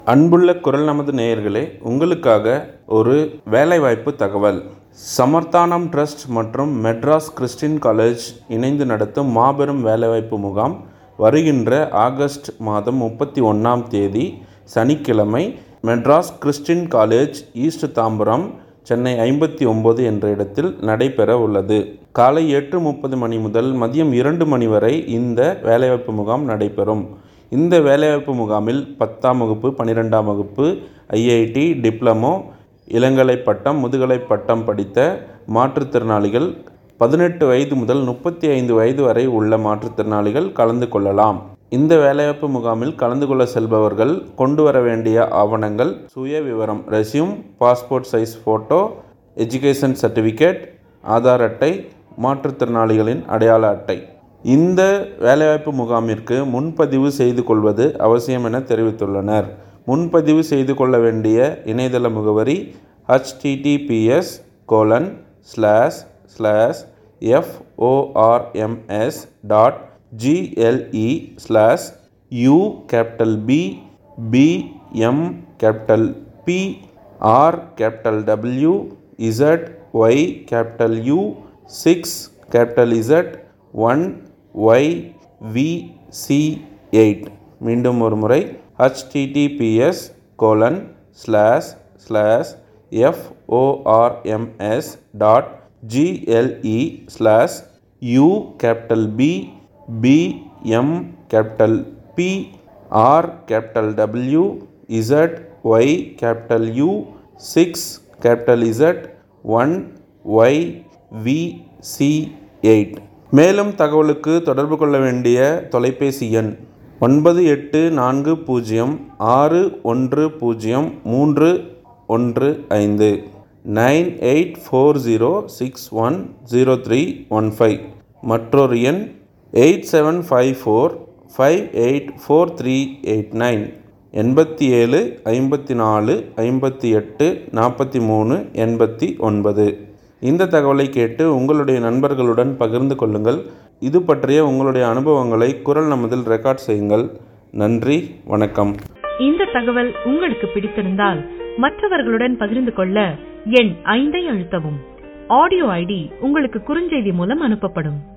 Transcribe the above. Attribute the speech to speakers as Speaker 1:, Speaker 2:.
Speaker 1: அன்புள்ள குரல் நமது நேயர்களே உங்களுக்காக ஒரு வேலைவாய்ப்பு தகவல் சமர்த்தானம் ட்ரஸ்ட் மற்றும் மெட்ராஸ் கிறிஸ்டின் காலேஜ் இணைந்து நடத்தும் மாபெரும் வேலைவாய்ப்பு முகாம் வருகின்ற ஆகஸ்ட் மாதம் முப்பத்தி ஒன்றாம் தேதி சனிக்கிழமை Madras Christian College East Tambaram Chennai ஐம்பத்தி ஒம்பது என்ற இடத்தில் நடைபெற உள்ளது காலை எட்டு முப்பது மணி முதல் மதியம் இரண்டு மணி வரை இந்த வேலைவாய்ப்பு முகாம் நடைபெறும் இந்த வேலைவாய்ப்பு முகாமில் பத்தாம் வகுப்பு பன்னிரெண்டாம் வகுப்பு ஐஐடி டிப்ளமோ இளங்கலை பட்டம் முதுகலை பட்டம் படித்த மாற்றுத்திறனாளிகள் பதினெட்டு வயது முதல் முப்பத்தி ஐந்து வயது வரை உள்ள மாற்றுத்திறனாளிகள் கலந்து கொள்ளலாம் இந்த வேலைவாய்ப்பு முகாமில் கலந்து கொள்ள செல்பவர்கள் கொண்டு வர வேண்டிய ஆவணங்கள் சுய விவரம் resume passport size photo education certificate Aadhaar அட்டை மாற்றுத்திறனாளிகளின் அடையாள அட்டை இந்த வேலைவாய்ப்பு முகாமிற்கு முன்பதிவு செய்து கொள்வது அவசியம் என தெரிவித்துள்ளனர் முன்பதிவு செய்து கொள்ள வேண்டிய இணையதள முகவரி HTTPS colon slash slash FORMS dot GLE slash U capital P PM capital P R capital W Z Y capital U six capital Z one Y V C eight மீண்டும் ஒரு முறை HTTPS colon slash slash FORMS dot GLE slash U capital P PM capital P R capital W Z Y capital U six capital Z one Y V C eight மேலும் தகவலுக்கு தொடர்பு கொள்ள வேண்டிய தொலைபேசி எண் ஒன்பது எட்டு நான்கு பூஜ்ஜியம் ஆறு ஒன்று பூஜ்ஜியம் மூன்று ஒன்று ஐந்து nine eight four zero six one zero three one five மற்றொரு எண் eight seven five four five eight four three eight nine எண்பத்தி ஏழு ஐம்பத்தி நாலு ஐம்பத்தி எட்டு நாற்பத்தி மூணு எண்பத்தி ஒன்பது இந்த தகவலை கேட்டு உங்களுடைய நண்பர்களுடன் பகிர்ந்து கொள்ளுங்கள் இது பற்றிய உங்களுடைய அனுபவங்களை குரல் நமதில் ரெக்கார்ட் செய்யுங்கள் நன்றி வணக்கம்
Speaker 2: இந்த தகவல் உங்களுக்கு பிடித்திருந்தால் மற்றவர்களுடன் பகிர்ந்து கொள்ள எண் ஐந்தை அழுத்தவும் ஆடியோ ஐடி உங்களுக்கு குறுஞ்செய்தி மூலம் அனுப்பப்படும்